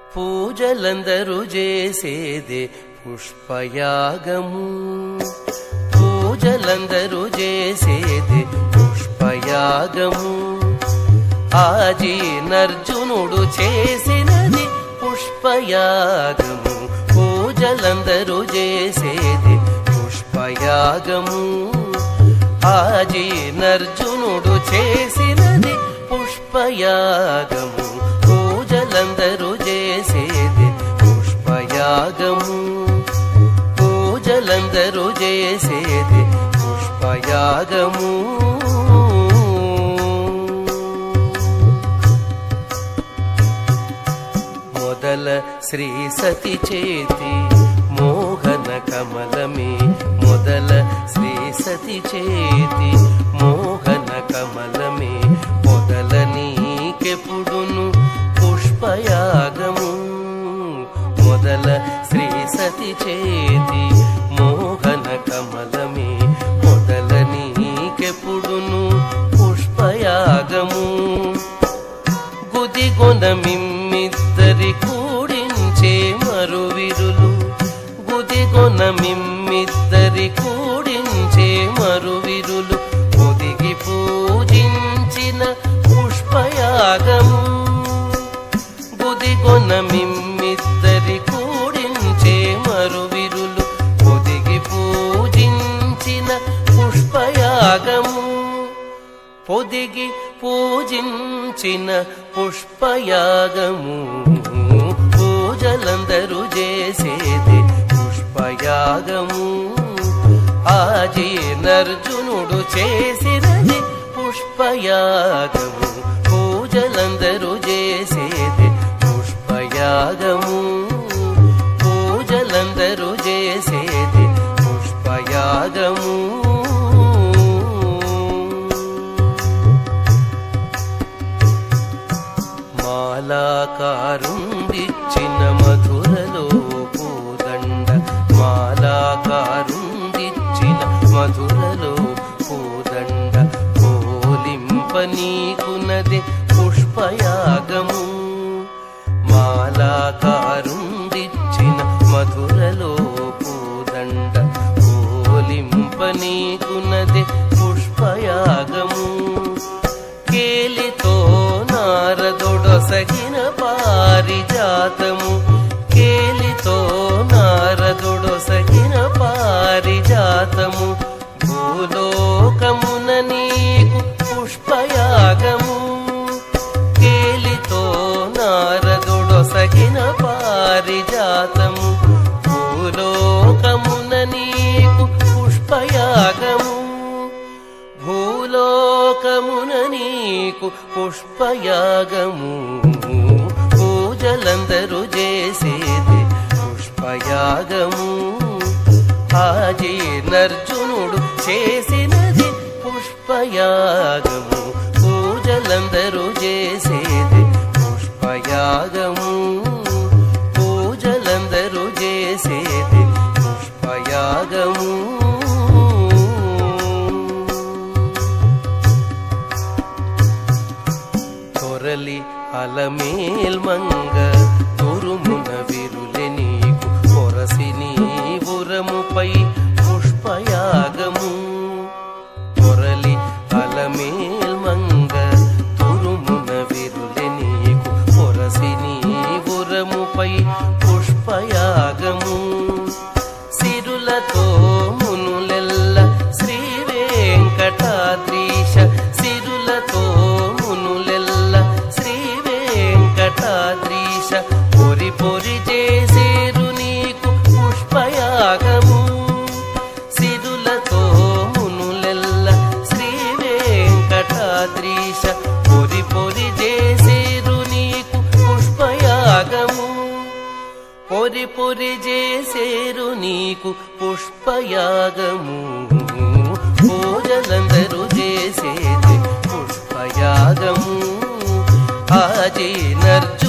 పూజలందరూ చేసేదే పుష్పయాగము పూజలందరూ చేసేదే పుష్పయాగము ఆజీ నర్జునుడు చేసినది పుష్పయాగము పూజలందరూ చేసేది పుష్పయాగము ఆజీ నర్జునుడు చేసినది పుష్పయాగము పూజలందరూ చేసేది పుష్పయాగము పూజలందరూ చేసేది పుష్పయాగము మొదల శ్రీ సతి చేతి మోహన కమలమే మొదల శ్రీ సతి చేతి మోహన కమలమే మొదల నీకెప్పుడును పుష్పయాగము మొదల శ్రీ సతి చేతి మోహన కమలమే మొదల నీకెప్పుడును పుష్పయాగము గుదిగొన మిమ్మిద్దరి కూడించే మరువిరులు గుదిగొన మిమ్మిద్దరి కూడించే మరువిరులు ఒదిగి పూజించిన పుష్పయాగము గుదిగొన మిమ్మిద్దరి కూడించే మరువిరులు ఒదిగి పూజించిన పుష్పయాగము పొదిగి పూజించిన పుష్పయాగము పూజలందరూ చేసేది పుష్పయాగము ఆజీ నర్జునుడు చేసినది పుష్పయాగము పూజలందరూ చేసేది పుష్పయాగము పూజలందరూ చేసేది పుష్పయాగము మాలాకారుండిచ్చిన మధురలో పూదండ మాలాకారుండిచ్చిన మధురలో పూదండ పోలింప నీకునది పుష్పయాగము మాలాకారుండిచ్చిన మధురలో పూదండ పోలింప నీకునది పుష్పయాగము కేలితో నారదుడొసగిన పారిజాతము కేలితో నారదుడొసగిన పారిజాతము భూలోకమున నీకు పుష్పయాగము కేలితో నారదుడొసగిన పారిజాతము భూలోకమున నీకు పుష్పయాగము భూలోకమున నీకు పుష్పయాగము పూజలందరూ చేసేది పుష్పయాగము ఆజీ నర్జునుడు చేసినది పుష్పయాగము పూజలందరూ చేసేది పుష్పయాగము పూజలందరూ చేసేది పుష్పయాగము కొరలి అలమేల్ మంగ తురుమున విరులె నీకు కొరసి నీ ఉరముపై పుష్పయాగము కొరలి అలమేల్ మంగ తురుమున విరులె నీకు కొరసి నీ ఉరముపై పుష్పయాగము సిరులతో మునులెల్ల శ్రీ వెంకటాద్రీశ సిరులతో మునులెల్ల శ్రీ వెంకటాద్రీశ పొరి పొరి చేసేరు నీకు పుష్పయాగము సిరులతో మునులెల్ల శ్రీ వెంకటాద్రీశ పొరి పొరి చేసేరు నీకు పుష్పయాగము పొరి పొరి చేసేరు నీకు పుష్పయాగము పూజలందరూ చేసేది పుష్పయాగము ఆజీ నర్జు